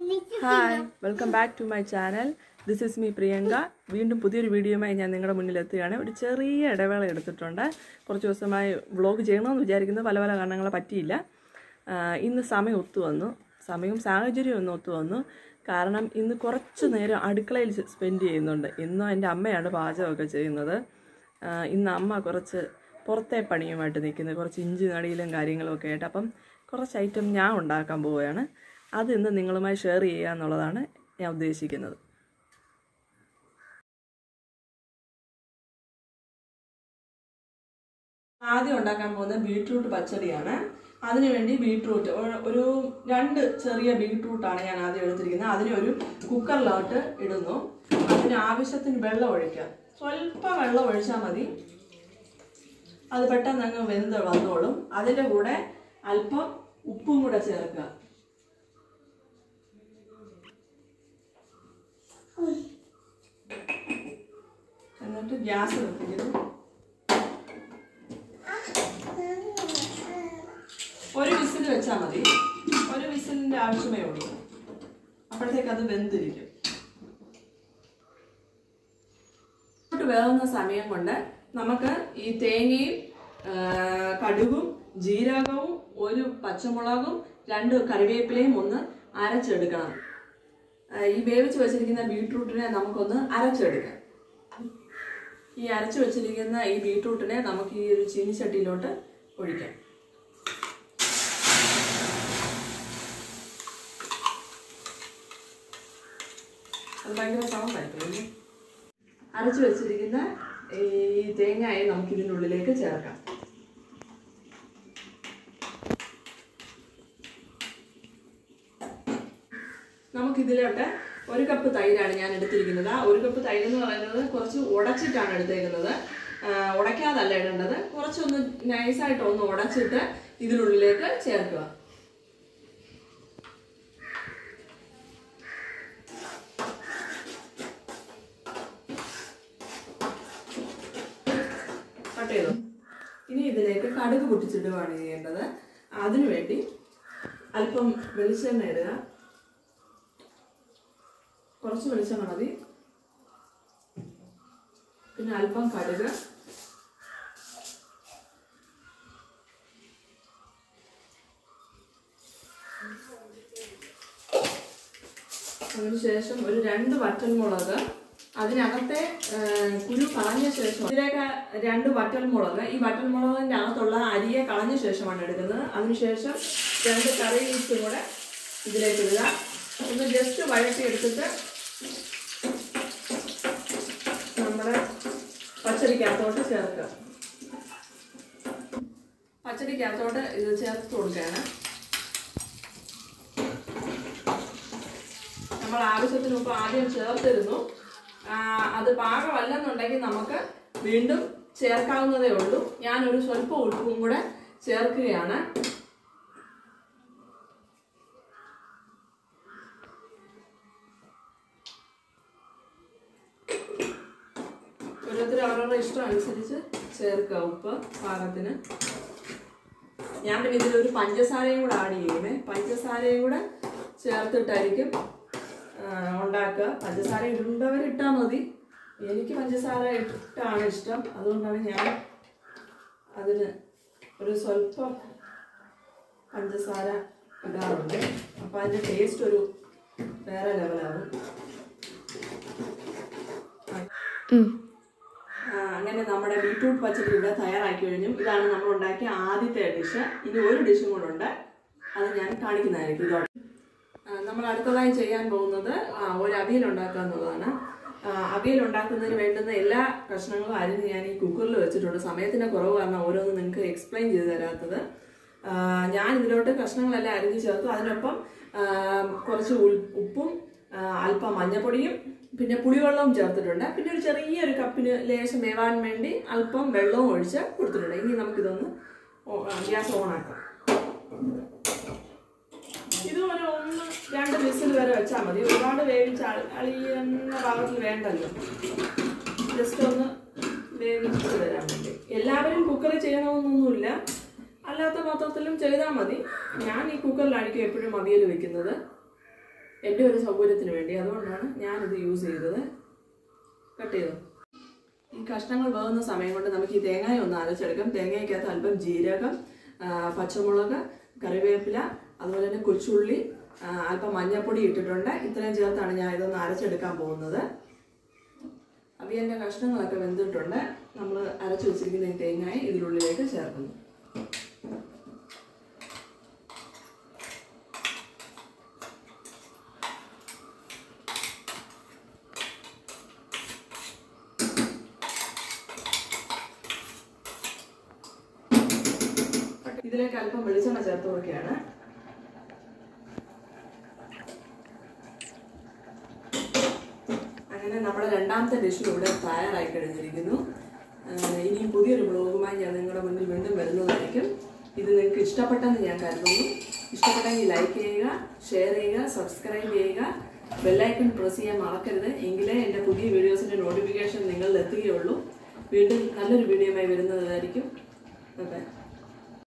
hi welcome back to my channel this is me Priyanka വീണ്ടും പുതിയൊരു വീഡിയോയുമായി ഞാൻ നിങ്ങളുടെ മുന്നിൽ എത്തുകയാണ് ഒരു ചെറിയ ഇടവേള എടുത്തിട്ടുണ്ട് കുറച്ച് ദിവസമായി വ്ളോഗ് ചെയ്യണമെന്ന് വിചാരിക്കുന്നത് പല പല കാരണങ്ങളെ പറ്റിയില്ല ആഹ് ഇന്ന് സമയം ഒത്തു വന്നു സമയവും സാഹചര്യവും ഒന്ന് ഒത്തു വന്നു കാരണം ഇന്ന് കുറച്ച് നേരം അടുക്കളയിൽ സ്പെൻഡ് ചെയ്യുന്നുണ്ട് ഇന്നും എൻ്റെ അമ്മയാണ് പാചകമൊക്കെ ചെയ്യുന്നത് ആഹ് ഇന്ന് അമ്മ കുറച്ച് പുറത്തെ പണിയുമായിട്ട് നിൽക്കുന്നത് കുറച്ച് ഇഞ്ചി നടിയിലും കാര്യങ്ങളും ഒക്കെ ആയിട്ട് അപ്പം കുറച്ച് ഐറ്റം ഞാൻ ഉണ്ടാക്കാൻ പോവുകയാണ് അത് ഇന്ന് നിങ്ങളുമായി ഷെയർ ചെയ്യുക എന്നുള്ളതാണ് ഞാൻ ഉദ്ദേശിക്കുന്നത് ആദ്യം ഉണ്ടാക്കാൻ പോകുന്നത് ബീട്രൂട്ട് പച്ചടിയാണ് അതിനുവേണ്ടി ബീട്രൂട്ട് ഒരു- ഒരു രണ്ട് ചെറിയ ബീട്രൂട്ടാണ് ഞാൻ ആദ്യം എടുത്തിരിക്കുന്നത് അതിനെ ഒരു കുക്കറിലോട്ട് ഇടുന്നു അതിന് ആവശ്യത്തിന് വെള്ളം ഒഴിക്കുക സ്വല്പം വെള്ളം ഒഴിച്ചാൽ മതി അത് പെട്ടെന്ന് അങ്ങ് വെന്ത് വന്നോളും അതിൻ്റെ കൂടെ അല്പം ഉപ്പും കൂടെ ചേർക്കുക എന്നിട്ട് ഗ്യാസ് കത്തിക്കുന്നു ഒരു വിസിൽ വെച്ചാൽ മതി ഒരു വിസിലിന്റെ ആവശ്യമേ ഉള്ളൂ അപ്പോഴത്തേക്ക് അത് വെന്തിരിക്കും ഇങ്ങോട്ട് വേവുന്ന സമയം കൊണ്ട് നമുക്ക് ഈ തേങ്ങയും ആ, കടുകും ജീരകവും ഒരു പച്ചമുളകും രണ്ട് കറിവേപ്പിലയും ഒന്ന് അരച്ചെടുക്കണം ആ, ഈ വേവിച്ച് വെച്ചിരിക്കുന്ന ബീട്രൂട്ടിനെ നമുക്കൊന്ന് അരച്ചെടുക്കാം ഈ അരച്ചു വെച്ചിരിക്കുന്ന ഈ ബീട്രൂട്ടിനെ നമുക്ക് ഈ ഒരു ചീനിച്ചട്ടിയിലോട്ട് ഒഴിക്കാം അത് ഭയങ്കര സൗണ്ടായിരിക്കും അരച്ചു വെച്ചിരിക്കുന്ന ഈ തേങ്ങയെ നമുക്ക് ഇതിൻ്റെ ഉള്ളിലേക്ക് ചേർക്കാം നമുക്കിതിലോട്ട് ഒരു കപ്പ് തൈരാണ് ഞാൻ എടുത്തിരിക്കുന്നത് ആ ഒരു കപ്പ് തൈര് എന്ന് പറയുന്നത് കുറച്ച് ഉടച്ചിട്ടാണ് എടുത്തേക്കുന്നത് ആ, ഉടയ്ക്കാതല്ല ഇടേണ്ടത് കുറച്ചൊന്ന് നൈസായിട്ട് ഒന്ന് ഉടച്ചിട്ട് ഇതിനുള്ളിലേക്ക് ചേർക്കുക കട്ട് ചെയ്തു ഇനി ഇതിലേക്ക് കടുക് പൊട്ടിച്ചിടുകയാണ് ചെയ്യേണ്ടത് അതിനുവേണ്ടി അല്പം വെളിച്ചെണ്ണ ഇടുക കുറച്ച് വെളിച്ചെണ്ണ മതി പിന്നെ അല്പം കടുക് അതിനുശേഷം ഒരു രണ്ട് വറ്റൽമുളക് അതിനകത്തെ ആ, കുരു കളഞ്ഞ ശേഷം ഇതിലേക്ക് രണ്ട് വറ്റൽമുളക് ഈ വറ്റൽമുളകിന്റെ അകത്തുള്ള അരിയെ കളഞ്ഞ ശേഷമാണ് എടുക്കുന്നത് അതിനുശേഷം രണ്ട് കറി ലീഫ്സും കൂടെ ഇതിലേക്ക് ഇടുക ഒന്ന് ജസ്റ്റ് വഴറ്റി എടുത്തിട്ട് നമ്മുടെ പച്ചടിക്കകത്തോട്ട് ചേർക്കുക പച്ചടിക്കകത്തോട്ട് ഇത് ചേർത്ത് കൊടുക്കുകയാണ് നമ്മൾ ആവശ്യത്തിന് ഉപ്പ് ആദ്യം ചേർത്തിരുന്നു ആ, അത് പാകമല്ലെന്നുണ്ടെങ്കിൽ നമുക്ക് വീണ്ടും ചേർക്കാവുന്നതേ ഉള്ളൂ ഞാനൊരു സ്വല്പം ഉപ്പും കൂടെ ചേർക്കുകയാണ് ഓരോരുത്തർ അവരവരുടെ ഇഷ്ടം അനുസരിച്ച് ചേർക്കുക ഉപ്പ് പാകത്തിന് ഞാൻ പിന്നെ ഇതിലൊരു പഞ്ചസാരയും കൂടെ ആഡ് ചെയ്യുമേ പഞ്ചസാരയും കൂടെ ചേർത്തിട്ടായിരിക്കും ആ, ഉണ്ടാക്കുക പഞ്ചസാര ഇടേണ്ടവർ ഇട്ടാൽ മതി എനിക്ക് പഞ്ചസാര ഇട്ടാണ് ഇഷ്ടം അതുകൊണ്ടാണ് ഞാൻ അതിന് ഒരു സ്വല്പം പഞ്ചസാര ഇടാറുണ്ട് അപ്പോൾ അതിൻ്റെ ടേസ്റ്റ് ഒരു വേറെ ലെവലാവും ആ, അങ്ങനെ നമ്മുടെ ബീട്രൂട്ട് പച്ചടി ഇവിടെ തയ്യാറാക്കി കഴിഞ്ഞു ഇതാണ് നമ്മൾ ഉണ്ടാക്കിയ ആദ്യത്തെ ഡിഷ് ഇനി ഒരു ഡിഷും കൂടെ ഉണ്ട് അത് ഞാൻ കാണിക്കുന്നതായിരിക്കും ഇതോടെ ആ, നമ്മൾ അടുത്തതായി ചെയ്യാൻ പോകുന്നത് ആ, ഒരു അവിയൽ ഉണ്ടാക്കുക എന്നുള്ളതാണ് ആ, അവിയൽ ഉണ്ടാക്കുന്നതിന് വേണ്ടുന്ന എല്ലാ കഷ്ണങ്ങളും അരിഞ്ഞ് ഞാൻ ഈ കുക്കറിൽ വെച്ചിട്ടുണ്ട് സമയത്തിന്റെ കുറവ് കാരണം ഓരോന്ന് നിങ്ങൾക്ക് എക്സ്പ്ലെയിൻ ചെയ്ത് തരാത്തത് ആ, ഞാൻ ഇതിലോട്ട് കഷ്ണങ്ങളെല്ലാം അരിഞ്ഞ് ചേർത്തു അതിനൊപ്പം ആ, കുറച്ച് ഉൾ- ഉപ്പും ആ, അല്പം മഞ്ഞപ്പൊടിയും പിന്നെ പുളിവെള്ളവും ചേർത്തിട്ടുണ്ട് പിന്നെ ഒരു ചെറിയൊരു കപ്പിന് ലേശം വേവാൻ വേണ്ടി അല്പം വെള്ളവും ഒഴിച്ച് കൊടുത്തിട്ടുണ്ട് ഇനി നമുക്കിതൊന്ന് ഓ- ആ, ഗ്യാസ് ഓണാക്കാം ഇത് ഒരു ഒന്ന് രണ്ട് വിസിൽ വരെ വെച്ചാൽ മതി ഒരുപാട് വേവിച്ച് അളി- അളിയുന്ന ഭാഗത്തിൽ വേണ്ടല്ലോ ജസ്റ്റ് ഒന്ന് വേവിച്ച് തരാൻ വേണ്ടി എല്ലാവരും കുക്കറിൽ ചെയ്യണമെന്നൊന്നുമില്ല അല്ലാത്ത പാത്രത്തിലും ചെയ്താൽ മതി ഞാൻ ഈ കുക്കറിലായിരിക്കും എപ്പോഴും അവിയൽ വെക്കുന്നത് എൻ്റെ ഒരു സൗകര്യത്തിന് വേണ്ടി അതുകൊണ്ടാണ് ഞാനിത് യൂസ് ചെയ്തത് കട്ട് ചെയ്തു ഈ കഷ്ണങ്ങൾ വേകുന്ന സമയം കൊണ്ട് നമുക്ക് ഈ തേങ്ങായ ഒന്ന് അരച്ചെടുക്കാം തേങ്ങയ്ക്കകത്ത് അല്പം ജീരകം ആ, പച്ചമുളക് കറിവേപ്പില അതുപോലെ തന്നെ കൊച്ചുള്ളി ആ, അല്പം മഞ്ഞൾപ്പൊടി ഇട്ടിട്ടുണ്ട് ഇത്രയും ചേർത്താണ് ഞാൻ ഇതൊന്ന് അരച്ചെടുക്കാൻ പോകുന്നത് അവിയലിൻ്റെ കഷ്ണങ്ങളൊക്കെ വെന്തിട്ടുണ്ട് നമ്മൾ അരച്ചു വെച്ചിരിക്കുന്ന ഈ തേങ്ങായി ഇതിനുള്ളിലേക്ക് ചേർക്കുന്നു ഇതിലേക്ക് അല്പം വെളിച്ചെണ്ണ ചേർത്ത് കൊടുക്കുകയാണ് അങ്ങനെ നമ്മുടെ രണ്ടാമത്തെ ഡിഷ് ഇവിടെ തയ്യാറായി കഴിഞ്ഞിരിക്കുന്നു ആഹ് ഇനിയും പുതിയൊരു ബ്ലോഗുമായി ഞാൻ നിങ്ങളുടെ മുന്നിൽ വീണ്ടും വരുന്നതായിരിക്കും ഇത് നിങ്ങൾക്ക് ഇഷ്ടപ്പെട്ടെന്ന് ഞാൻ കരുതുന്നു ഇഷ്ടപ്പെട്ടെങ്കിൽ ലൈക്ക് ചെയ്യുക ഷെയർ ചെയ്യുക സബ്സ്ക്രൈബ് ചെയ്യുക ബെല്ലൈക്കൺ പ്രസ് ചെയ്യാൻ മറക്കരുത് എങ്കിലേ എൻ്റെ പുതിയ വീഡിയോസിൻ്റെ നോട്ടിഫിക്കേഷൻ നിങ്ങളിൽ എത്തുകയുള്ളൂ വീണ്ടും നല്ലൊരു വീഡിയോയുമായി വരുന്നതായിരിക്കും ഓക്കെ